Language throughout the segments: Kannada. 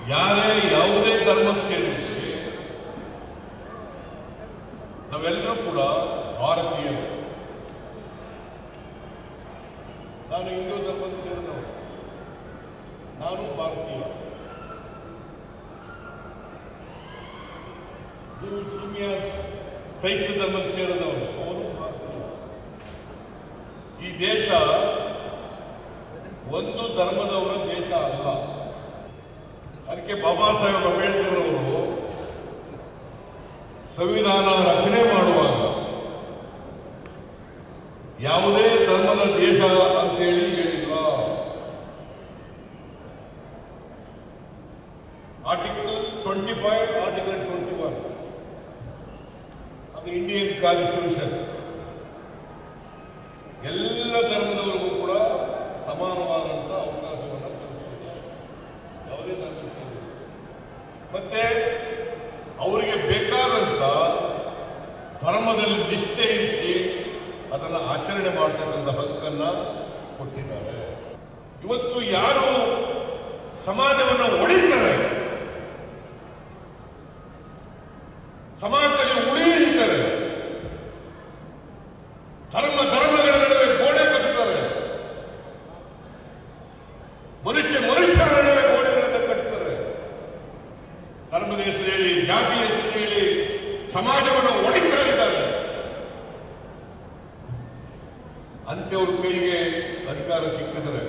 ಯಾರೇ ಯಾವುದೇ ಧರ್ಮಕ್ಕೆ ಸೇರಿರಲಿ ನಾವೆಲ್ಲರೂ ಕೂಡ ಭಾರತೀಯರು ನಾನು ಹಿಂದೂ ಧರ್ಮಕ್ಕೆ ಸೇರಿದವರು ನಾನು ಭಾರತೀಯ ನೀವು ಸೀನಿಯರ್ ಕ್ರೈಸ್ತ ಧರ್ಮಕ್ಕೆ ಸೇರಿದವರು ಅವರು ಭಾರತೀಯ ಈ ದೇಶ ಒಂದು ಧರ್ಮದವರ ದೇಶ ಅಲ್ಲ ಅದಕ್ಕೆ ಬಾಬಾ ಸಾಹೇಬ್ ಅಂಬೇಡ್ಕರ್ ಅವರು ಸಂವಿಧಾನ ರಚನೆ ಮಾಡುವಾಗ ಯಾವುದೇ ಧರ್ಮದ ದೇಶ ಅಂತೇಳಿ ಹೇಳಿಲ್ಲ article twenty five article twenty one ಅದು ಇಂಡಿಯನ್ ಕಾನ್ಸ್ಟಿಟ್ಯೂಷನ್ ಎಲ್ಲ ಧರ್ಮದವರಿಗೂ ಕೂಡ ಸಮಾನವಾದಂಥ ಅವಕಾಶವನ್ನು ಕಲ್ಪಿಸಿದೆ ಯಾವುದೇ ಧರ್ಮ ಸೇರಿಲ್ಲ. ಮತ್ತೆ ಅವರಿಗೆ ಬೇಕಾದಂಥ ಧರ್ಮದಲ್ಲಿ ನಿಷ್ಠೆ ಇರಿಸಿ ಅದನ್ನು ಆಚರಣೆ ಮಾಡ್ತಕ್ಕಂಥ ಹಕ್ಕನ್ನ ಕೊಟ್ಟಿದ್ದಾರೆ ಇವತ್ತು ಯಾರು ಸಮಾಜವನ್ನು ಒಡಿತಾರೆ ಸಮಾಜದಲ್ಲಿ ಉಳಿ ಹಿಡಿತಾರೆ ಧರ್ಮ ಧರ್ಮಗಳ ನಡುವೆ ಗೋಡೆ ಕಟ್ಟುತ್ತಾರೆ ಮನುಷ್ಯ ಮನುಷ್ಯರ ನಡುವೆ ಗೋಡೆಗಳನ್ನು ಕಟ್ಟುತ್ತಾರೆ ಧರ್ಮದ ಹೆಸರು ಹೇಳಿ ಜಾತಿಯ ಹೆಸರು ಹೇಳಿ ಸಮಾಜವನ್ನು ಒಡಿತಾ ಇದ್ದಾರೆ ಅಂತ್ಯವ್ರ ಕೈಗೆ ಅಧಿಕಾರ ಸಿಕ್ಕಿದರೆ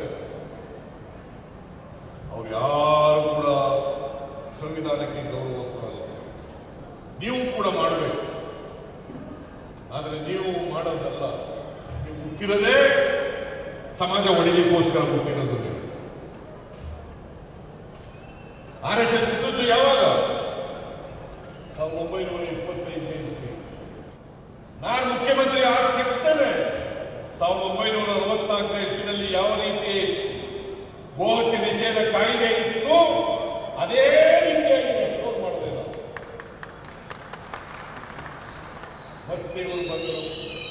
ಅವ್ರು ಯಾರು ಕೂಡ ಸಂವಿಧಾನಕ್ಕೆ ಗೌರವ ಕೊಡಲ್ಲ ನೀವು ಕೂಡ ಮಾಡಬೇಕು ಆದರೆ ನೀವು ಮಾಡೋದಲ್ಲ ನೀವು ಹುಟ್ಟಿರೋದೇ ಸಮಾಜ ಒಡೆಯಲಿಕ್ಕೋಸ್ಕರ ಹುಟ್ಟಿರೋದು ನೀವು ಆರ್ ಎಸ್ ಎಸ್ ಇದ್ದದ್ದು ಯಾವಾಗ ಸಾವಿರದ ಒಂಬೈನೂರ ಇಪ್ಪತ್ತೈದನೇ ಇಸ್ವಿ ನಾನು ಮುಖ್ಯಮಂತ್ರಿ ಆದ ತಕ್ಷಣವೇ ಸಾವಿರದ ಒಂಬೈನೂರ ಅರವತ್ನಾಲ್ಕನೇ ಇಸ್ವಿನಲ್ಲಿ ಯಾವ ರೀತಿ ಗೋಹತ್ಯೆ ನಿಷೇಧ ಕಾಯ್ದೆ ಇತ್ತು ಅದೇ ರೀತಿಯಾಗಿ ರೆಸ್ಟೋರ್ ಮಾಡಿದೆ ನಾನು ಮತ್ತೆ ಇವರು ಬಂದರು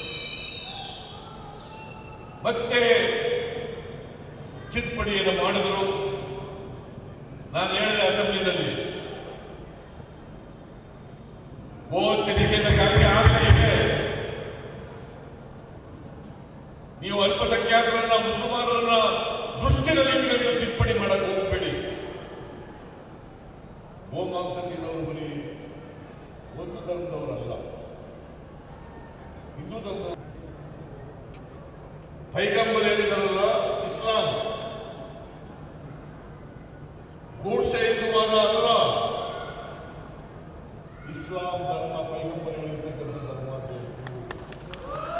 ಮತ್ತೆ ತಿದ್ದುಪಡಿಯನ್ನು ಮಾಡಿದರು ನಾನು ಹೇಳಿದೆ ಅಸೆಂಬ್ಲಿನಲ್ಲಿ ಗೋಹತ್ಯೆ ನಿಷೇಧ ಕಾಯ್ದೆ ಆಗ್ತಾ ಇದೆ ನೀವು ಅಲ್ಪಸಂಖ್ಯಾತರನ್ನ ಮುಸಲ್ಮಾನರನ್ನ ದೃಷ್ಟಿನಲ್ಲಿ ಇಟ್ಕೊಂಡು ತಿದ್ದುಪಡಿ ಮಾಡಕ್ ಹೋಗ್ಬೇಡಿ ಗೋಮಾಂಸ ತಿನ್ನೋರು ಬರೀ ಒಂದು ಧರ್ಮದವರಲ್ಲ ಹಿಂದೂ ಧರ್ಮದವರು ಪೈಗಂಬರ್ ಏನಿದಾರಲ್ಲ ಇಸ್ಲಾಂ ಗೂಡ್ಸೆ ಹಿಂದುವಾದ ಅಲ್ಲ ಇಸ್ಲಾಂ ಧರ್ಮ ಪೈಗಂಬರ್ ಹೇಳಿರ್ತಕ್ಕಂಥ ಧರ್ಮ ಅಂತ ಹೇಳ್ತೀವಿ.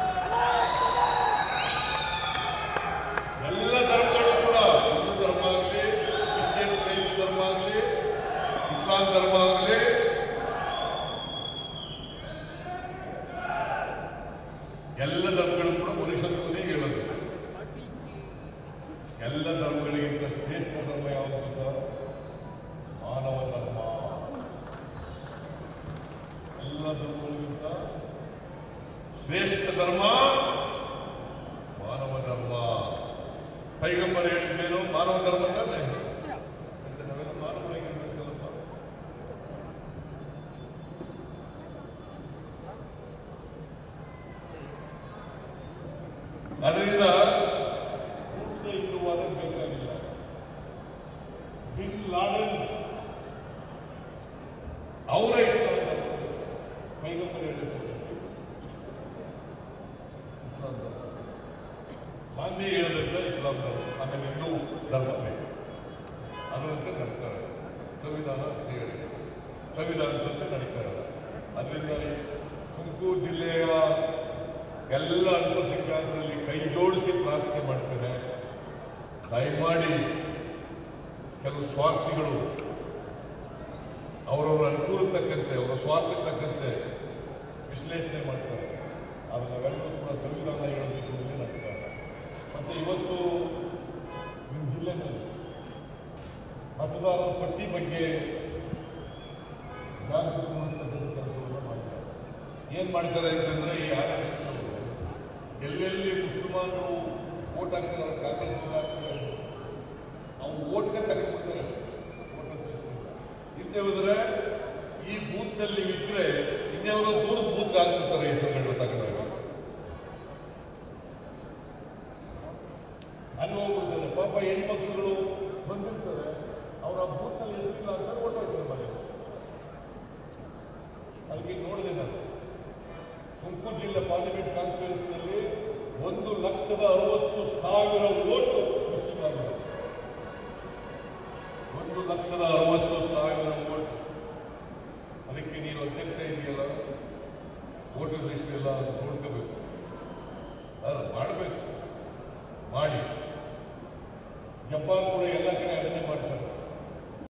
ಎಲ್ಲ ಧರ್ಮಗಳು ಕೂಡ ಹಿಂದೂ ಧರ್ಮ ಆಗಲಿ ಕ್ರಿಶ್ಚಿಯನ್ ಕ್ರೈಸ್ತ ಧರ್ಮ ಆಗಲಿ ಇಸ್ಲಾಂ ಧರ್ಮ ಆಗಲಿ ಎಲ್ಲ ಧರ್ಮಗಳು ಕೂಡ ಮನುಷ್ಯತ್ವನೇ ಹೇಳೋದು ಎಲ್ಲ ಧರ್ಮಗಳಿಗಿಂತ ಶ್ರೇಷ್ಠ ಧರ್ಮ ಯಾವುದು ಗೊತ್ತಾ? ಮಾನವ ಧರ್ಮ ಎಲ್ಲ ಧರ್ಮಗಳಿಗಿಂತ ಶ್ರೇಷ್ಠ ಧರ್ಮ ಮಾನವ ಧರ್ಮ ಪೈಗಂಬರ್ ಹೇಳಿದ್ದೇನು ಮಾನವ ಧರ್ಮ ತಾನೆ ಮತ್ತೆ ನಾವೆಲ್ಲ ಮಾನವರಾಗಿರ್ಬೇಕಲ್ಲಪ್ಪ ಅದರಿಂದ ಕೂಡ್ಸೆ ಹಿಂದುವಾದ ಬೇಕಾಗಿಲ್ಲ ಬಿನ್ ಲಾಡನ್ ಅವರ ಇಸ್ಲಾಂ ಧರ್ಮ ಪೈಗಂಬರ್ ಹೇಳಿದ್ದಾರೆ ಇಸ್ಲಾಂ ಧರ್ಮ ಗಾಂಧಿ ಹೇಳಿದಂತ ಇಸ್ಲಾಂ ಧರ್ಮ ಆಮೇಲೆ ಹಿಂದೂ ಧರ್ಮ ಬೇಕು ಅದರಂತೆ ನಡ್ತಾರೆ ಸಂವಿಧಾನ ಅಂತ ಹೇಳಿ ಸಂವಿಧಾನದಂತೆ ನಡೀತಾರೆ ಅದರಿಂದ ಈ ತುಮಕೂರು ಜಿಲ್ಲೆಯ ಎಲ್ಲ ಅಲ್ಪಸಂಖ್ಯಾತರಲ್ಲಿ ಕೈ ಜೋಡಿಸಿ ಪ್ರಾರ್ಥನೆ ಮಾಡ್ತೇನೆ ದಯಮಾಡಿ ಕೆಲವು ಸ್ವಾರ್ಥಿಗಳು ಅವರವರ ಅನುಕೂಲ ತಕ್ಕಂತೆ ಅವರ ಸ್ವಾರ್ಥ ತಕ್ಕಂತೆ ವಿಶ್ಲೇಷಣೆ ಮಾಡ್ತಾರೆ ಆದರೆ ನಾವೆಲ್ಲರೂ ಕೂಡ ಸಂವಿಧಾನ ಹೇಳಬೇಕು ಅಂತ ನಡ್ತಾರೆ ಮತ್ತೆ ಇವತ್ತು ನಿಮ್ಮ ಜಿಲ್ಲೆನಲ್ಲಿ ಮತದಾರರ ಪಟ್ಟಿ ಬಗ್ಗೆ ಜಾಗೃತಿ ಮೂಡಿಸ್ತಕ್ಕಂಥ ಕೆಲಸವನ್ನು ಮಾಡ್ತಾರೆ ಏನು ಮಾಡ್ತಾರೆ ಅಂತಂದ್ರೆ ಈ ಆರ್ ಎಸ್ ಎಸ್ ಎಲ್ಲೆಲ್ಲಿ ಮುಸಲ್ಮಾನರು ಓಟ್ ಹಾಕ್ತಾರೆ ಕಾಂಗ್ರೆಸ್ ಹಾಕ್ತಾರೆ ಅವ್ರು ಓಟ್ಗೆ ತೆಗೆದುಬಿಡ್ತಾರೆ ವೋಟರ್ಸ್ ಇಲ್ಲದೆ ಹೋದ್ರೆ ಈ ಬೂತ್ ನಲ್ಲಿ ಇದ್ರೆ ಇನ್ನೆವರು ದೂರದ ಬೂತ್ಗೆ ಹಾಕ್ಬಿಡ್ತಾರೆ ಹೆಸರುಗಳು ತಗೊಂಡಾಗ ಅಲ್ಲಿ ಹೋಗ್ಬಿಡ್ತಾರೆ ಪಾಪ ಹೆಣ್ಮಕ್ಳುಗಳು ಬಂದಿರ್ತಾರೆ ಅವ್ರ ಆ ಬೂತ್ ನಲ್ಲಿ ಹೆಸರಿಲ್ಲ ಅಂತ ಹೊರಟೋಗ್ತಾರೆ ಮನೆ ಅಲ್ಲಿಗೆ ನೋಡಿದೆ ನಾನು ತುಮಕೂರು ಜಿಲ್ಲೆ ಪಾರ್ಲಿಮೆಂಟ್ ಕಾನ್ಸ್ಟಿಟ್ಯೂನ್ಸಿನಲ್ಲಿ ಒಂದು ಲಕ್ಷದ ಅರವತ್ತು ಸಾವಿರ ಓಟು ಮುಸ್ಲಿಂ ಆಗಿದೆ ಒಂದು ಲಕ್ಷದ ಅರವತ್ತು ಸಾವಿರ ಓಟ್ ಅದಕ್ಕೆ ನೀನು ಅಧ್ಯಕ್ಷ ಇದೆಯಲ್ಲ ವೋಟರ್ ಲಿಸ್ಟ್ ಎಲ್ಲ ನೋಡ್ಕೋಬೇಕು ಅದು ಮಾಡಬೇಕು ಮಾಡಿ ಜಪಾನ್